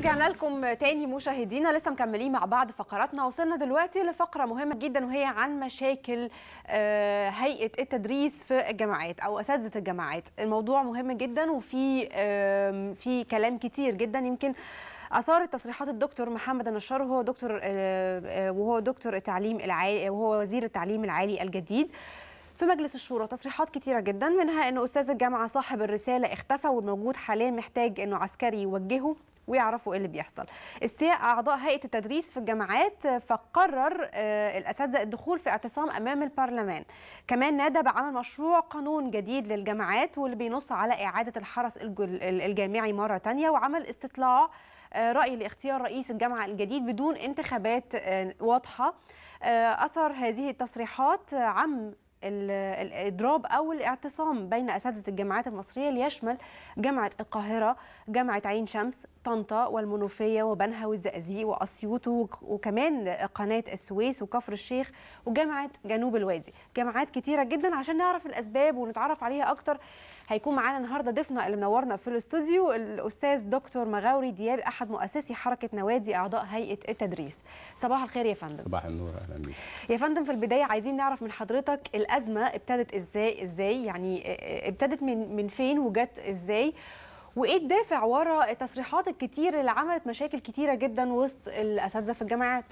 ورجعنا لكم تاني مشاهدينا لسه مكملين مع بعض فقراتنا وصلنا دلوقتي لفقره مهمه جدا وهي عن مشاكل آه، هيئه التدريس في الجامعات او اساتذه الجامعات الموضوع مهم جدا وفي آم، في كلام كتير جدا يمكن اثارت تصريحات الدكتور محمد النشار وهو دكتور آه، آه، وهو دكتور التعليم العالي وهو وزير التعليم العالي الجديد في مجلس الشورى تصريحات كتيرة جدا منها أنه أستاذ الجامعة صاحب الرسالة اختفى والموجود حاليا محتاج أنه عسكري يوجهه ويعرفوا ايه اللي بيحصل. استياء اعضاء هيئه التدريس في الجامعات فقرر آه، الاساتذه الدخول في اعتصام امام البرلمان. كمان نادى بعمل مشروع قانون جديد للجامعات واللي بينص على اعاده الحرس الجل- الجامعي مره تانية وعمل استطلاع آه، راي لاختيار رئيس الجامعه الجديد بدون انتخابات آه، واضحه. آه، اثر هذه التصريحات عم ال- الاضراب او الاعتصام بين اساتذه الجامعات المصريه ليشمل جامعه القاهره، جامعه عين شمس، طنطا والمنوفيه وبنها والزقازيق واسيوط وك- وكمان قناه السويس وكفر الشيخ وجامعه جنوب الوادي، جامعات كتيره جدا عشان نعرف الاسباب ونتعرف عليها اكتر هيكون معانا النهارده ضيفنا اللي منورنا في الاستوديو الاستاذ دكتور مغاوري دياب احد مؤسسي حركه نوادي اعضاء هيئه التدريس. صباح الخير يا فندم. صباح النور اهلا بيك يا فندم في البدايه عايزين نعرف من حضرتك الازمه ابتدت ازاي ازاي يعني ابتدت من من فين وجت ازاي وايه الدافع ورا التصريحات الكتير اللي عملت مشاكل كتيره جدا وسط الاساتذه في الجامعات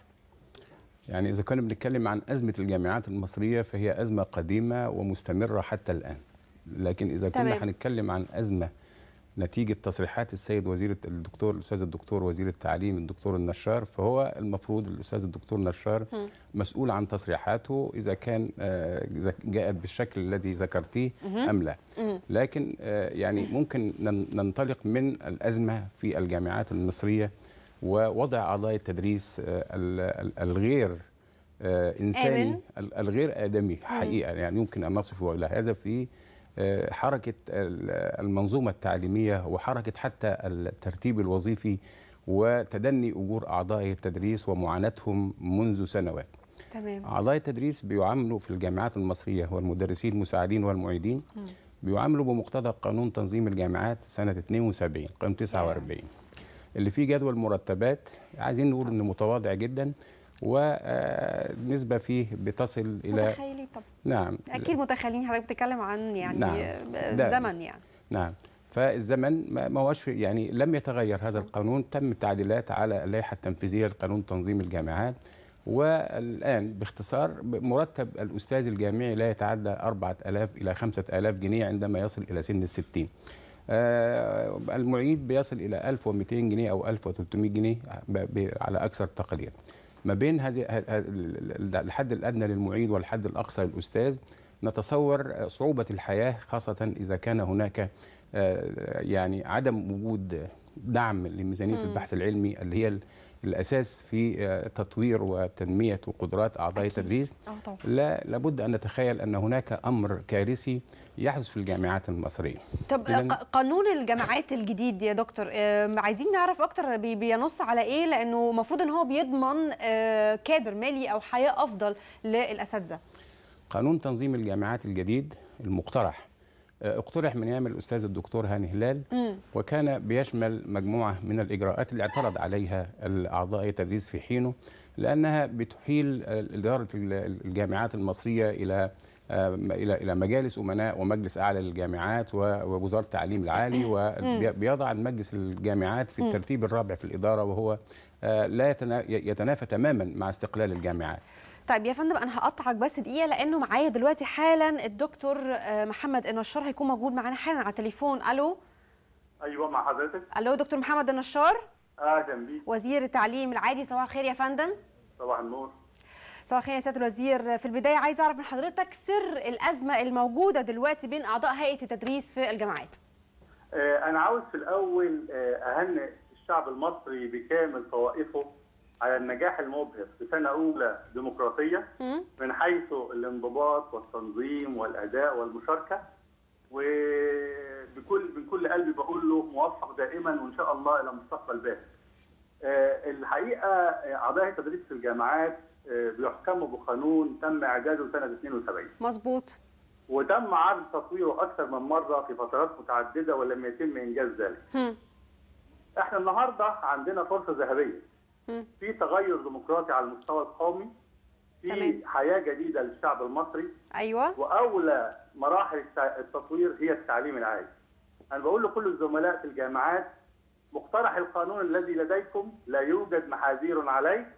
يعني اذا كنا بنتكلم عن ازمه الجامعات المصريه فهي ازمه قديمه ومستمره حتى الان لكن اذا كنا تمام. هنتكلم عن ازمه نتيجه تصريحات السيد وزير الدكتور الاستاذ الدكتور وزير التعليم الدكتور النشار فهو المفروض الاستاذ الدكتور نشار مسؤول عن تصريحاته اذا كان آه، اذا جاءت بالشكل الذي ذكرتيه ام لا لكن آه، يعني ممكن نن- ننطلق من الازمه في الجامعات المصريه ووضع اعضاء التدريس آه، ال- ال- الغير آه، انساني آمن. ال- الغير ادمي حقيقه يعني يمكن ان نصفه الى هذا في آه، حركه ال- المنظومه التعليميه وحركه حتى الترتيب الوظيفي وتدني اجور اعضاء التدريس ومعاناتهم منذ سنوات. تمام اعضاء التدريس بيعاملوا في الجامعات المصريه والمدرسين المساعدين والمعيدين بيعاملوا بمقتضى قانون تنظيم الجامعات سنه 72 قانون 49 اللي فيه جدول مرتبات عايزين نقول انه متواضع جدا ونسبه فيه بتصل الى متخيلين طب نعم اكيد متخيلين حضرتك بتتكلم عن يعني نعم. آه، ده- زمن يعني نعم فالزمن ما ما هوش في- يعني لم يتغير هذا القانون تم التعديلات على اللائحه التنفيذيه لقانون تنظيم الجامعات والان باختصار مرتب الاستاذ الجامعي لا يتعدى 4000 الى 5000 جنيه عندما يصل الى سن الستين آه، المعيد بيصل الى 1200 جنيه او 1300 جنيه ب- ب- على اكثر التقدير ما بين هذه ه- ه- الحد الادنى للمعيد والحد الاقصى للاستاذ نتصور صعوبه الحياه خاصه اذا كان هناك آه، يعني عدم وجود دعم لميزانيه البحث العلمي اللي هي ال- الاساس في آه، تطوير وتنميه وقدرات اعضاء التدريس اه طبعا لا لابد ان نتخيل ان هناك امر كارثي يحدث في الجامعات المصريه طب إذن- ق- قانون الجامعات الجديد يا دكتور آم، عايزين نعرف اكتر بي- بينص على ايه لانه المفروض ان هو بيضمن آه، كادر مالي او حياه افضل للاساتذه قانون تنظيم الجامعات الجديد المقترح آه، اقترح من ايام الاستاذ الدكتور هاني هلال وكان بيشمل مجموعه من الاجراءات اللي اعترض عليها الاعضاء التدريس في حينه لانها بتحيل آه، اداره ال- الجامعات المصريه الى آه، الى الى مجالس امناء ومجلس اعلى للجامعات و- ووزاره التعليم العالي وبيضع المجلس الجامعات في الترتيب الرابع في الاداره وهو آه، لا يتنا- يتنافى تماما مع استقلال الجامعات طيب يا فندم انا هقطعك بس دقيقه لانه معايا دلوقتي حالا الدكتور آه، محمد النشار هيكون موجود معانا حالا على التليفون الو ايوه مع حضرتك الو دكتور محمد النشار اهلا بيك وزير التعليم العالي صباح الخير يا فندم صباح النور صباح الخير يا سياده الوزير في البدايه عايز اعرف من حضرتك سر الازمه الموجوده دلوقتي بين اعضاء هيئه التدريس في الجامعات آه انا عاوز في الاول آه اهنئ الشعب المصري بكامل طوائفه على النجاح المبهر في سنه اولى ديمقراطيه مم. من حيث الانضباط والتنظيم والاداء والمشاركه وبكل من كل قلبي بقول له موفق دائما وان شاء الله الى مستقبل باهر. آه، الحقيقه آه، اعضاء التدريس في الجامعات آه، بيحكموا بقانون تم اعداده سنه 72 مظبوط وتم عرض تطويره اكثر من مره في فترات متعدده ولم يتم انجاز ذلك. هم. احنا النهارده عندنا فرصه ذهبيه مم. في تغير ديمقراطي على المستوى القومي تمام. في حياه جديده للشعب المصري ايوه واولى مراحل التع- التطوير هي التعليم العالي. انا بقول لكل الزملاء في الجامعات مقترح القانون الذي لديكم لا يوجد محاذير عليه.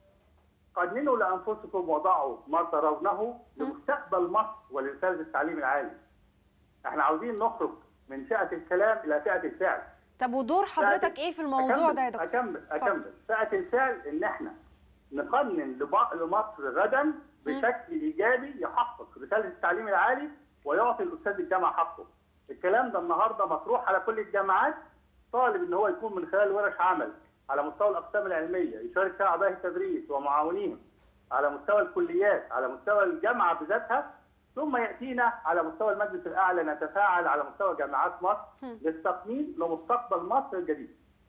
قننوا لانفسكم وضعوا ما ترونه لمستقبل مصر ولرساله التعليم العالي. احنا عاوزين نخرج من فئه الكلام الى فئه الفعل. طب ودور حضرتك ايه في الموضوع أكمل- ده يا دكتور اكمل اتفضل. اكمل فئه الفعل ان احنا نقنن لب- لمصر غدا بشكل ايجابي يحقق رساله التعليم العالي ويعطي الاستاذ الجامعه حقه. الكلام ده النهارده مطروح على كل الجامعات طالب ان هو يكون من خلال ورش عمل على مستوى الاقسام العلميه يشارك فيها اعضاء التدريس ومعاونيهم على مستوى الكليات على مستوى الجامعه بذاتها ثم ياتينا على مستوى المجلس الاعلى نتفاعل على مستوى جامعات مصر للتقنين لمستقبل مصر الجديد.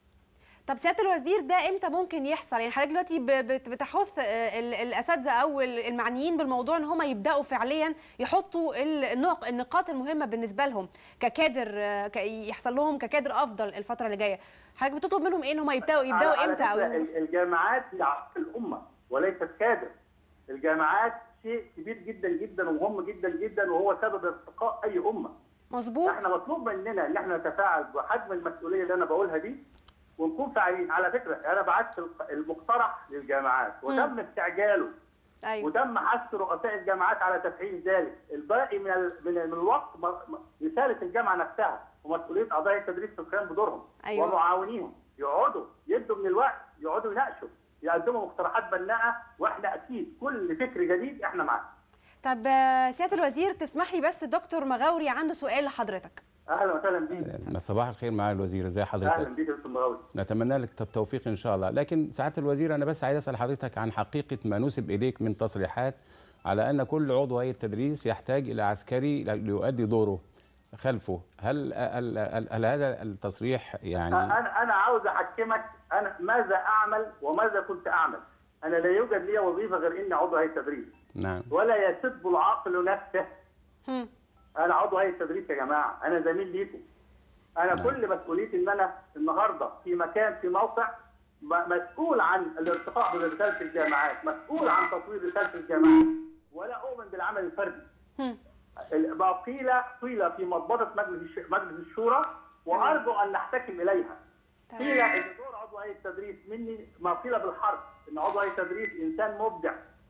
طب سياده الوزير ده امتى ممكن يحصل يعني حضرتك دلوقتي ب- بت- بتحث آه، ال- الاساتذه او ال- المعنيين بالموضوع ان هم يبداوا فعليا يحطوا ال- النق- النقاط المهمه بالنسبه لهم ككادر آه، ك- يحصل لهم ككادر افضل الفتره اللي جايه حضرتك بتطلب منهم ايه ان هم يبداوا يبداوا على- على امتى او فكرة ال- الجامعات هي عقل الامه وليست كادر. الجامعات شيء كبير جدا جدا ومهم جدا جدا وهو سبب ارتقاء اي امه. مظبوط احنا مطلوب مننا ان احنا نتفاعل بحجم المسؤوليه اللي انا بقولها دي ونكون فاعلين على فكره انا بعت المقترح للجامعات وتم استعجاله ايوه وتم حث رؤساء الجامعات على تفعيل ذلك الباقي من ال- من من الوقت م- م- رساله الجامعه نفسها ومسؤوليه اعضاء التدريس في القيام بدورهم أيوة. ومعاونيهم يقعدوا يدوا من الوقت يقعدوا يناقشوا يقدموا مقترحات بناءه واحنا اكيد كل فكر جديد احنا معاه طب آه، سياده الوزير تسمح لي بس الدكتور مغاوري عنده سؤال لحضرتك اهلا وسهلا بيك صباح الخير معالي الوزير ازي حضرتك اهلا بيك يا دكتور مغاوري نتمنى لك التوفيق ان شاء الله لكن سعاده الوزير انا بس عايز اسال حضرتك عن حقيقه ما نسب اليك من تصريحات على ان كل عضو هيئه تدريس يحتاج الى عسكري ليؤدي دوره خلفه هل هل, هل, هل هذا التصريح يعني انا انا عاوز احكمك انا ماذا اعمل وماذا كنت اعمل انا لا يوجد لي وظيفه غير اني عضو هيئه تدريس نعم ولا يسب العاقل نفسه هم. انا عضو هيئه تدريس يا جماعه انا زميل ليكم انا نعم. كل مسؤوليتي ان انا النهارده في مكان في موقع م- مسؤول عن الارتقاء برساله الجامعات مسؤول عن تطوير رساله الجامعات ولا اؤمن بالعمل الفردي هم. ال- ما قيل قيل في مضبطه مجلس الش- مجلس الشورى وارجو ان نحتكم اليها قيل تمام ان دور عضو هيئه التدريس مني ما قيل بالحرف ان عضو هيئه التدريس انسان مبدع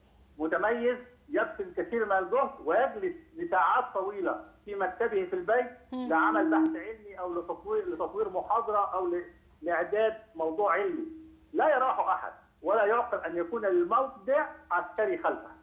متميز يبذل كثير من الجهد ويجلس لساعات طويله في مكتبه في البيت لعمل بحث علمي او لتطوير لتطوير محاضره او ل- لاعداد موضوع علمي لا يراه احد ولا يعقل ان يكون للمبدع عسكري خلفه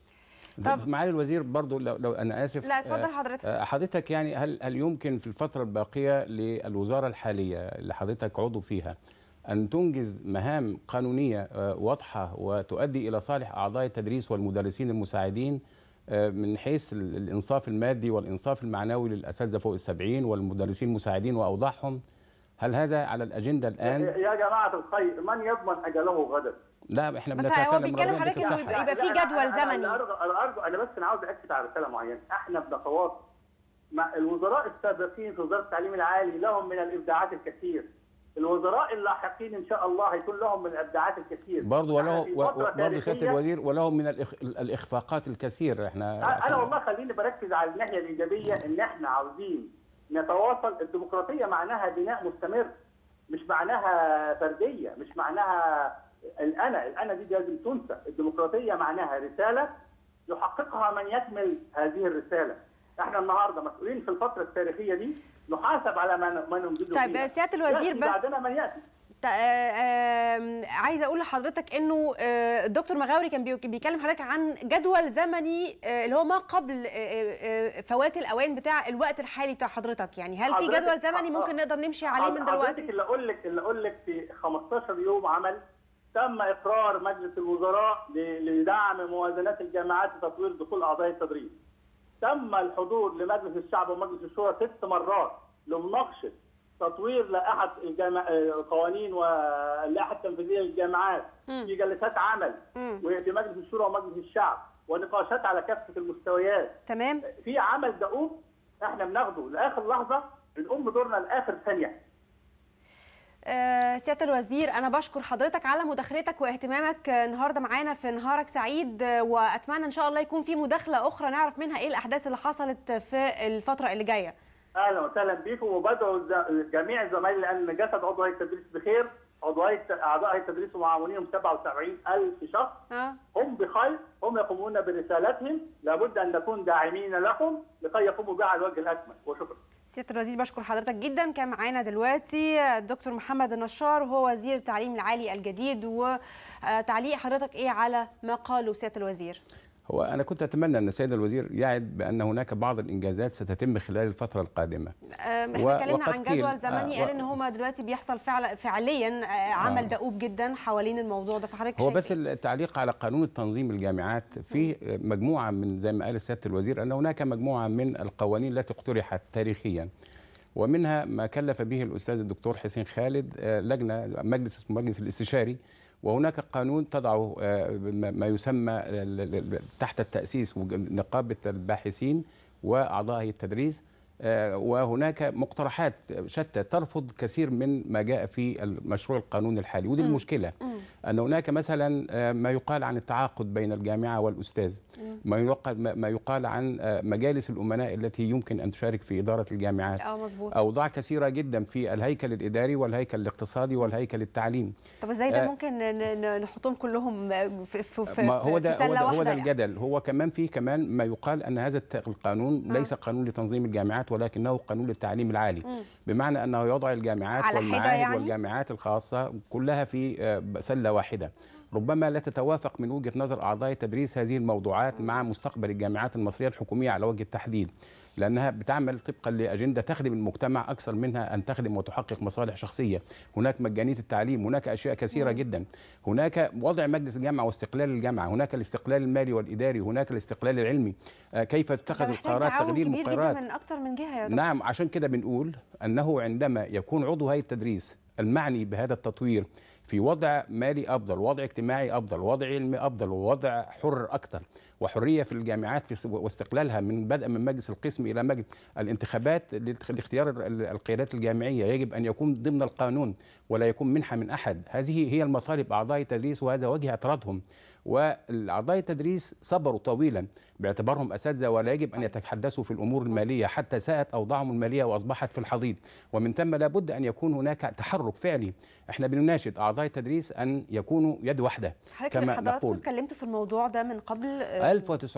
طب- معالي الوزير برضو لو, لو انا اسف لا، اتفضل آه، حضرتك. آه، حضرتك يعني هل هل يمكن في الفتره الباقيه للوزاره الحاليه اللي حضرتك عضو فيها ان تنجز مهام قانونيه آه، واضحه وتؤدي الى صالح اعضاء التدريس والمدرسين المساعدين آه، من حيث ال- الانصاف المادي والانصاف المعنوي للاساتذه فوق السبعين والمدرسين المساعدين واوضاعهم هل هذا على الاجنده الان؟ يا جماعه الخير من يضمن اجله غدا لا احنا بس بنتكلم هو بيتكلم ربنا حضرتك يديك إنه الصحة. يبقى- يبقى في لا، لا، جدول أنا- زمني. أنا أرجو أنا أرجو أنا بس أنا عاوز أكد على رسالة معينة، إحنا بنتواصل مع الوزراء السابقين في وزارة التعليم العالي لهم من الإبداعات الكثير. الوزراء اللاحقين إن شاء الله هيكون لهم من الإبداعات الكثير. برضه إحنا وله في و- فترة و- برضه سياده تاريخية- الوزير ولهم من الإخ... الاخفاقات الكثير احنا انا عشان- والله خليني بركز على الناحيه الايجابيه ان احنا عاوزين نتواصل الديمقراطيه معناها بناء مستمر مش معناها فرديه مش معناها الانا الانا دي لازم تنسى الديمقراطيه معناها رساله يحققها من يكمل هذه الرساله احنا النهارده مسؤولين في الفتره التاريخيه دي نحاسب على ما ما ننجزه طيب، فيها. سيادة الوزير يأتي بس- بعدنا من ياتي تا- آه، آم، عايزه اقول لحضرتك انه آه، الدكتور مغاوري كان بي- بيكلم حضرتك عن جدول زمني آه، اللي هو ما قبل آه، آه، فوات الاوان بتاع الوقت الحالي بتاع حضرتك يعني هل في حضرتك- جدول زمني آه، ممكن نقدر نمشي عليه من حضرتك دلوقتي اللي اقول لك اللي اقول لك في 15 يوم عمل تم اقرار مجلس الوزراء ل- لدعم موازنات الجامعات لتطوير دخول اعضاء التدريس. تم الحضور لمجلس الشعب ومجلس الشورى ست مرات لمناقشه تطوير لائحه الجامع القوانين واللائحه التنفيذيه للجامعات مم. في جلسات عمل مم. وفي مجلس الشورى ومجلس الشعب ونقاشات على كافه المستويات. تمام في عمل دؤوب احنا بناخده لاخر لحظه بنقوم بدورنا لاخر ثانيه. آه، سياده الوزير انا بشكر حضرتك على مداخلتك واهتمامك آه، النهارده معانا في نهارك سعيد آه، واتمنى ان شاء الله يكون في مداخله اخرى نعرف منها ايه الاحداث اللي حصلت في الفتره اللي جايه اهلا وسهلا بكم وبدعو الز- جميع الزمايل لان جسد عضو هيئه التدريس بخير عضو هيئه اعضاء هيئه التدريس ومعاونيهم 77000 شخص اه هم بخير هم يقومون برسالتهم لابد ان نكون داعمين لهم لكي يقوموا بها على الوجه الاكمل وشكرا سياده الوزير بشكر حضرتك جدا كان معانا دلوقتي الدكتور محمد النشار وهو وزير التعليم العالي الجديد وتعليق حضرتك ايه على ما قاله سياده الوزير هو انا كنت اتمنى ان السيد الوزير يعد بان هناك بعض الانجازات ستتم خلال الفتره القادمه آم، احنا و- اتكلمنا وقد عن قيل- جدول زمني آه، قال و- ان هما دلوقتي بيحصل فعلا فعليا آه، عمل آه. دؤوب جدا حوالين الموضوع ده فحضرتك هو شايف بس إيه؟ التعليق على قانون التنظيم الجامعات في مجموعه من زي ما قال سياده الوزير ان هناك مجموعه من القوانين التي اقترحت تاريخيا ومنها ما كلف به الاستاذ الدكتور حسين خالد آه، لجنه مجلس اسمه مجلس الاستشاري وهناك قانون تضع آه، ما ما يسمى ال- ال- ال- تحت التاسيس وج- نقابه الباحثين واعضاء هيئه التدريس آه، وهناك مقترحات شتى ترفض كثير من ما جاء في المشروع القانون الحالي ودي المشكله ان هناك مثلا آه، ما يقال عن التعاقد بين الجامعه والاستاذ ما يقال ما- ما يقال عن آه، مجالس الامناء التي يمكن ان تشارك في اداره الجامعات اه مظبوط اوضاع كثيره جدا في الهيكل الاداري والهيكل الاقتصادي والهيكل التعليم طب ازاي ده آه، ممكن ن- ن- نحطهم كلهم في في في ما هو ده في هو سله ده, هو واحده ده يعني؟ الجدل هو كمان في كمان ما يقال ان هذا الت- القانون آه. ليس قانون لتنظيم الجامعات ولكنه قانون للتعليم العالي بمعنى انه يضع الجامعات على حدة والمعاهد يعني؟ والجامعات الخاصه كلها في آه، سله واحده ربما لا تتوافق من وجهه نظر اعضاء تدريس هذه الموضوعات مع مستقبل الجامعات المصريه الحكوميه على وجه التحديد لانها بتعمل طبقا لاجنده تخدم المجتمع اكثر منها ان تخدم وتحقق مصالح شخصيه هناك مجانيه التعليم هناك اشياء كثيره جدا هناك وضع مجلس الجامعه واستقلال الجامعه هناك الاستقلال المالي والاداري هناك الاستقلال العلمي آه، كيف ده تتخذ محتاج القرارات تعاون تقدير كبير جدا مقررات من اكتر من جهه يا دكتور نعم عشان كده بنقول انه عندما يكون عضو هيئه التدريس المعني بهذا التطوير في وضع مالي افضل، وضع اجتماعي افضل، وضع علمي افضل، ووضع حر اكثر، وحريه في الجامعات في س- واستقلالها من بدء من مجلس القسم الى مجلس الانتخابات لت- لاختيار ال- القيادات الجامعيه يجب ان يكون ضمن القانون ولا يكون منحه من احد، هذه هي المطالب اعضاء التدريس وهذا وجه اعتراضهم. واعضاء التدريس صبروا طويلا باعتبارهم اساتذه ولا يجب ان يتحدثوا في الامور الماليه حتى ساءت اوضاعهم الماليه واصبحت في الحضيض ومن ثم لابد ان يكون هناك تحرك فعلي احنا بنناشد اعضاء التدريس ان يكونوا يد واحده حضرتك كما حضراتكم نقول اتكلمتوا في الموضوع ده من قبل آه،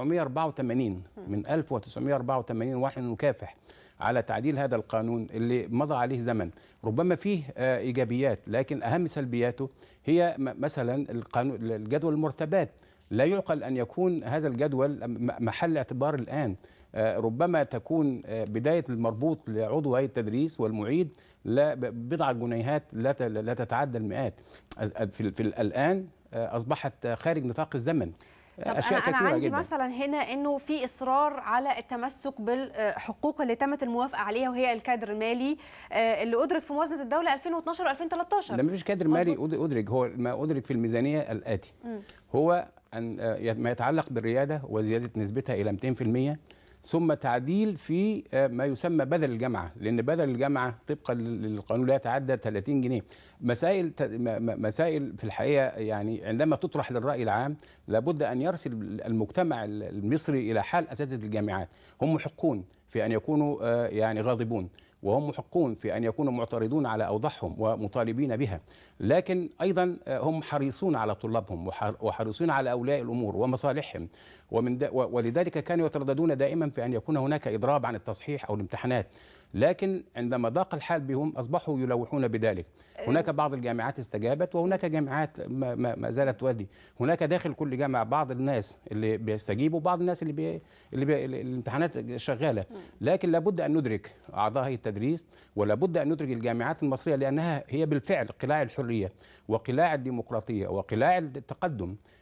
1984 من 1984 ونحن نكافح على تعديل هذا القانون اللي مضى عليه زمن ربما فيه آه، ايجابيات لكن اهم سلبياته هي م- مثلا القانون الجدول المرتبات لا يعقل ان يكون هذا الجدول م- محل اعتبار الان آه، ربما تكون آه، بدايه المربوط لعضو هيئه التدريس والمعيد لا ب- بضع جنيهات لا ت- لا تتعدى المئات أز- في في الان آه، اصبحت آه، خارج نطاق الزمن طب اشياء انا انا كثيره عندي جدا مثلا هنا انه في اصرار على التمسك بالحقوق اللي تمت الموافقه عليها وهي الكادر المالي آه، اللي ادرك في موازنه الدوله 2012 و2013 ده مفيش كادر مالي أد- ادرك هو ما ادرك في الميزانيه الاتي هو ان آه، يت- ما يتعلق بالرياده وزياده نسبتها الى 200% ثم تعديل في آه، ما يسمى بدل الجامعه لان بدل الجامعه طبقا لل- للقانون لا يتعدى 30 جنيه مسائل ت- م- م- مسائل في الحقيقه يعني عندما تطرح للراي العام لابد ان يرسل المجتمع المصري الى حال اساتذه الجامعات هم محقون في ان يكونوا آه، يعني غاضبون وهم محقون في ان يكونوا معترضون على اوضاعهم ومطالبين بها لكن ايضا آه، هم حريصون على طلابهم وح- وحريصون على اولياء الامور ومصالحهم ومن دا و- ولذلك كانوا يترددون دائما في ان يكون هناك اضراب عن التصحيح او الامتحانات لكن عندما ضاق الحال بهم اصبحوا يلوحون بذلك هناك بعض الجامعات استجابت وهناك جامعات ما, ما, ما زالت تودي هناك داخل كل جامعه بعض الناس اللي بيستجيبوا وبعض الناس اللي بي اللي بي الامتحانات شغاله لكن لابد ان ندرك اعضاء هيئه التدريس ولابد ان ندرك الجامعات المصريه لانها هي بالفعل قلاع الحريه وقلاع الديمقراطيه وقلاع التقدم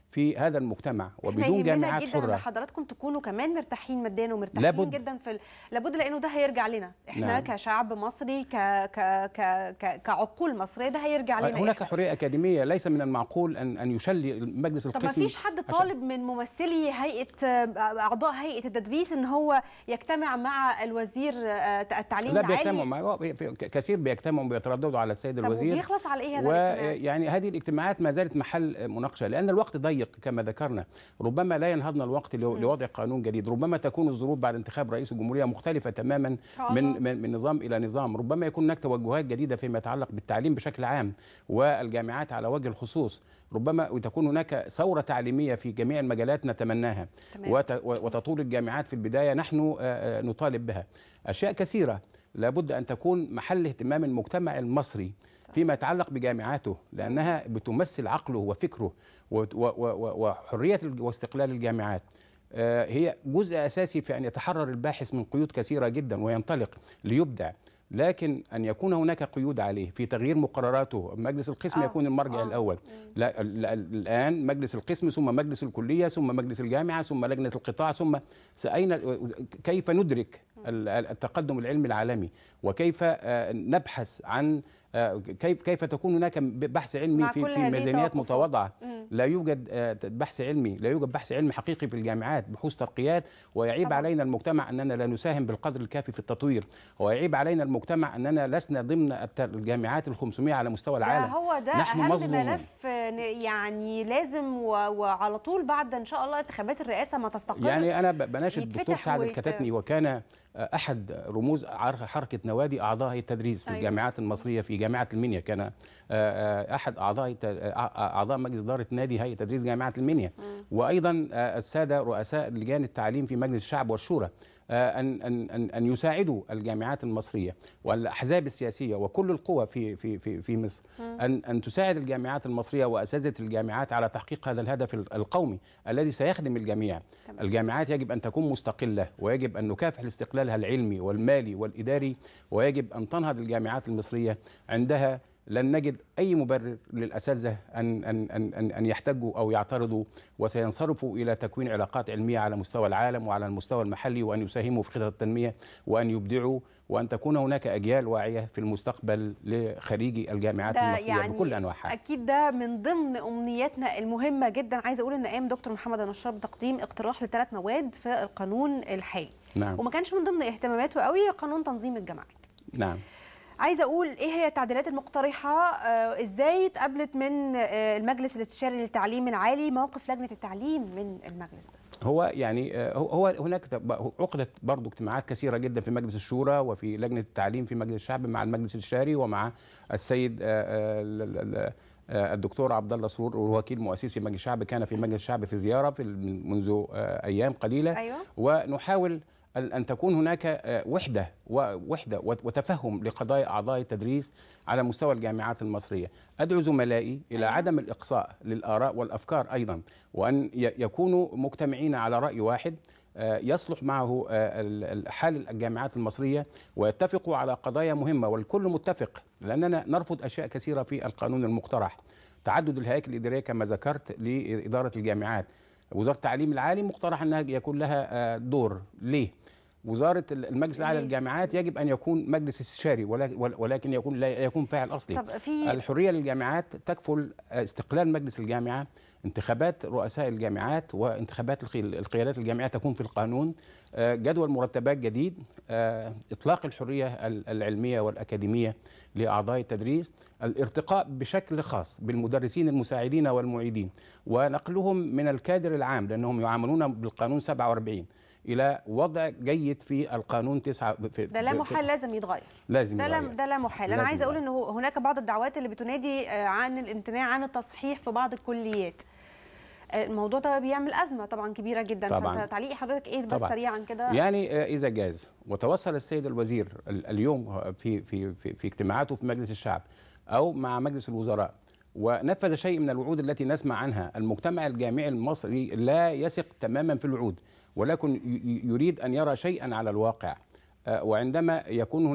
في هذا المجتمع احنا وبدون يهمنا جامعات جدا ان حره حضراتكم تكونوا كمان مرتاحين ماديا ومرتاحين لابد. جدا في ال... لابد لانه ده هيرجع لنا احنا نعم. كشعب مصري ك... ك... ك... ك... كعقول مصريه ده هيرجع لنا هناك إحنا. حريه اكاديميه ليس من المعقول ان ان يشلي مجلس طب ما القسم فيش حد طالب من ممثلي هيئه اعضاء هيئه التدريس ان هو يجتمع مع الوزير آه، التعليم لا العالي بيجتمعوا مع في- كثير بيجتمعوا وبيترددوا على السيد طب الوزير وبيخلص على ايه هذا الاجتماع؟ ويعني هذه الاجتماعات ما زالت محل مناقشه لان الوقت ضيق كما ذكرنا ربما لا ينهضنا الوقت لو- لوضع قانون جديد ربما تكون الظروف بعد انتخاب رئيس الجمهوريه مختلفه تماما شاء الله. من من من نظام الى نظام ربما يكون هناك توجهات جديده فيما يتعلق بالتعليم بشكل عام والجامعات على وجه الخصوص ربما وتكون هناك ثوره تعليميه في جميع المجالات نتمناها تمام. وت- وتطول الجامعات في البدايه نحن آه، آه، نطالب بها اشياء كثيره لابد ان تكون محل اهتمام المجتمع المصري فيما يتعلق بجامعاته لانها بتمثل عقله وفكره و- و- و- وحريه الج- واستقلال الجامعات آه، هي جزء اساسي في ان يتحرر الباحث من قيود كثيره جدا وينطلق ليبدع لكن ان يكون هناك قيود عليه في تغيير مقرراته مجلس القسم آه، يكون المرجع آه. الاول لا ال- ال- الان مجلس القسم ثم مجلس الكليه ثم مجلس الجامعه ثم لجنه القطاع ثم س- اين كيف ندرك ال- ال- التقدم العلمي العالمي وكيف آه، نبحث عن آه، كيف كيف تكون هناك بحث علمي مع في كل في هذه ميزانيات التوقفات. متواضعه مم. لا يوجد آه، بحث علمي لا يوجد بحث علمي حقيقي في الجامعات بحوث ترقيات ويعيب طبعاً. علينا المجتمع اننا لا نساهم بالقدر الكافي في التطوير ويعيب علينا المجتمع اننا لسنا ضمن الت- الجامعات ال 500 على مستوى ده العالم هو ده نحن اهم مظلومون. ملف آه، ن- يعني لازم و... وعلى طول بعد ان شاء الله انتخابات الرئاسه ما تستقر يعني انا ب- بناشد يتفتح الدكتور سعد ويت- الكتاتني وكان آه، احد رموز عر- حركه نوادي اعضاء هيئه التدريس في أيوة. الجامعات المصريه في جامعه المنيا كان آه، آه، احد اعضاء الت- آه، اعضاء مجلس اداره نادي هيئه تدريس جامعه المنيا وايضا آه، الساده رؤساء لجان التعليم في مجلس الشعب والشورى آه، ان ان ان ان يساعدوا الجامعات المصريه والاحزاب السياسيه وكل القوى في في في في مصر ان ان تساعد الجامعات المصريه واساتذه الجامعات على تحقيق هذا الهدف القومي الذي سيخدم الجميع تمام. الجامعات يجب ان تكون مستقله ويجب ان نكافح لاستقلالها العلمي والمالي والاداري ويجب ان تنهض الجامعات المصريه عندها لن نجد اي مبرر للاساتذه ان ان ان ان ان يحتجوا او يعترضوا وسينصرفوا الى تكوين علاقات علميه على مستوى العالم وعلى المستوى المحلي وان يساهموا في خطط التنميه وان يبدعوا وان تكون هناك اجيال واعيه في المستقبل لخريجي الجامعات ده المصريه يعني بكل انواعها اكيد ده من ضمن امنياتنا المهمه جدا عايزه اقول ان قام دكتور محمد النشار بتقديم اقتراح لثلاث مواد في القانون الحالي نعم وما كانش من ضمن اهتماماته قوي قانون تنظيم الجامعات نعم عايزه اقول ايه هي التعديلات المقترحه آه ازاي اتقبلت من آه المجلس الاستشاري للتعليم العالي موقف لجنه التعليم من المجلس ده هو يعني آه، هو هو هناك تب- عقدت برضو اجتماعات كثيره جدا في مجلس الشورى وفي لجنه التعليم في مجلس الشعب مع المجلس الاستشاري ومع السيد آه، آه، ال- ال- ال- آه، الدكتور عبد الله سرور وكيل مؤسسي مجلس الشعب كان في مجلس الشعب في زياره في ال- منذ آه، ايام قليله ايوه ونحاول أن أن تكون هناك آه، وحدة ووحدة وت- وتفهم لقضايا أعضاء التدريس على مستوى الجامعات المصرية أدعو زملائي إلى أيوة. عدم الإقصاء للآراء والأفكار أيضا وأن ي- يكونوا مجتمعين على رأي واحد آه، يصلح معه آه، ال- ال- حال الجامعات المصرية ويتفقوا على قضايا مهمة والكل متفق لأننا نرفض أشياء كثيرة في القانون المقترح تعدد الهياكل الإدارية كما ذكرت لإدارة الجامعات وزارة التعليم العالي مقترح أنها يكون لها آه، دور ليه؟ وزارة المجلس الأعلى ليه؟ للجامعات يجب أن يكون مجلس استشاري ولا- ولكن يكون لا يكون فاعل أصلي طب في الحرية للجامعات تكفل استقلال مجلس الجامعة انتخابات رؤساء الجامعات وانتخابات القي- القيادات الجامعية تكون في القانون آه، جدول مرتبات جديد آه، إطلاق الحرية ال- العلمية والأكاديمية لأعضاء التدريس الارتقاء بشكل خاص بالمدرسين المساعدين والمعيدين ونقلهم من الكادر العام لأنهم يعاملون بالقانون 47 إلى وضع جيد في القانون 9 في ده لا في- محال لازم يتغير لازم ده لا يتغير. ده لا محال انا لازم عايزه اقول يتغير. ان هو- هناك بعض الدعوات اللي بتنادي آه، عن الامتناع عن التصحيح في بعض الكليات آه، الموضوع ده بيعمل ازمه طبعا كبيره جدا طبعاً. فانت تعليق حضرتك ايه بس طبعاً. سريعا كده يعني آه، اذا جاز وتوصل السيد الوزير ال- اليوم في في في, في اجتماعاته في مجلس الشعب او مع مجلس الوزراء ونفذ شيء من الوعود التي نسمع عنها المجتمع الجامعي المصري لا يثق تماما في الوعود ولكن ي- ي- يريد ان يرى شيئا على الواقع آه، وعندما يكون هناك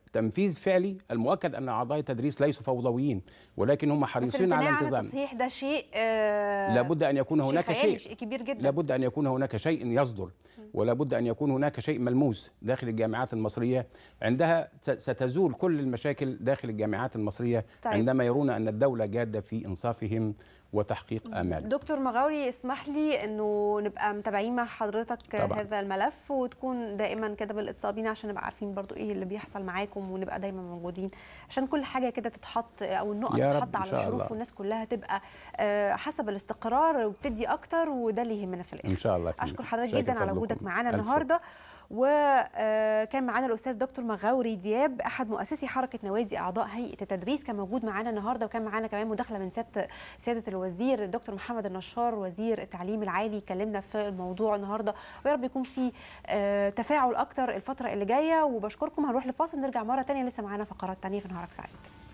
تنفيذ فعلي المؤكد ان اعضاء التدريس ليسوا فوضويين ولكن هم بس حريصين على الامتناع عن انتظام التصحيح ده شيء آه لابد ان يكون شيء هناك خيالي، شيء شيء كبير جدا لابد ان يكون هناك شيء يصدر ولا بد ان يكون هناك شيء ملموس داخل الجامعات المصريه عندها س- ستزول كل المشاكل داخل الجامعات المصريه طيب. عندما يرون ان الدوله جاده في انصافهم وتحقيق امالهم دكتور مغاوري اسمح لي انه نبقى متابعين مع حضرتك طبعاً. هذا الملف وتكون دائما كده بالاتصال بينا عشان نبقى عارفين برضو ايه اللي بيحصل معاكم ونبقى دايما موجودين عشان كل حاجه كده تتحط او النقط يا رب تتحط إن على شاء الحروف الله. والناس كلها تبقى آه، حسب الاستقرار وبتدي اكتر وده اللي يهمنا في الاخر ان شاء الله فينا. اشكر حضرتك شاكر جدا على فضلكم. وجودك معانا ألف شكر. النهارده وكان معانا الاستاذ دكتور مغاوري دياب احد مؤسسي حركه نوادي اعضاء هيئه التدريس كان موجود معانا النهارده وكان معانا كمان مداخله من سياده سياده الوزير الدكتور محمد النشار وزير التعليم العالي كلمنا في الموضوع النهارده ويا رب يكون في آه، تفاعل اكتر الفتره اللي جايه وبشكركم هنروح لفاصل نرجع مره تانية لسه معانا فقرات تانية في نهارك سعيد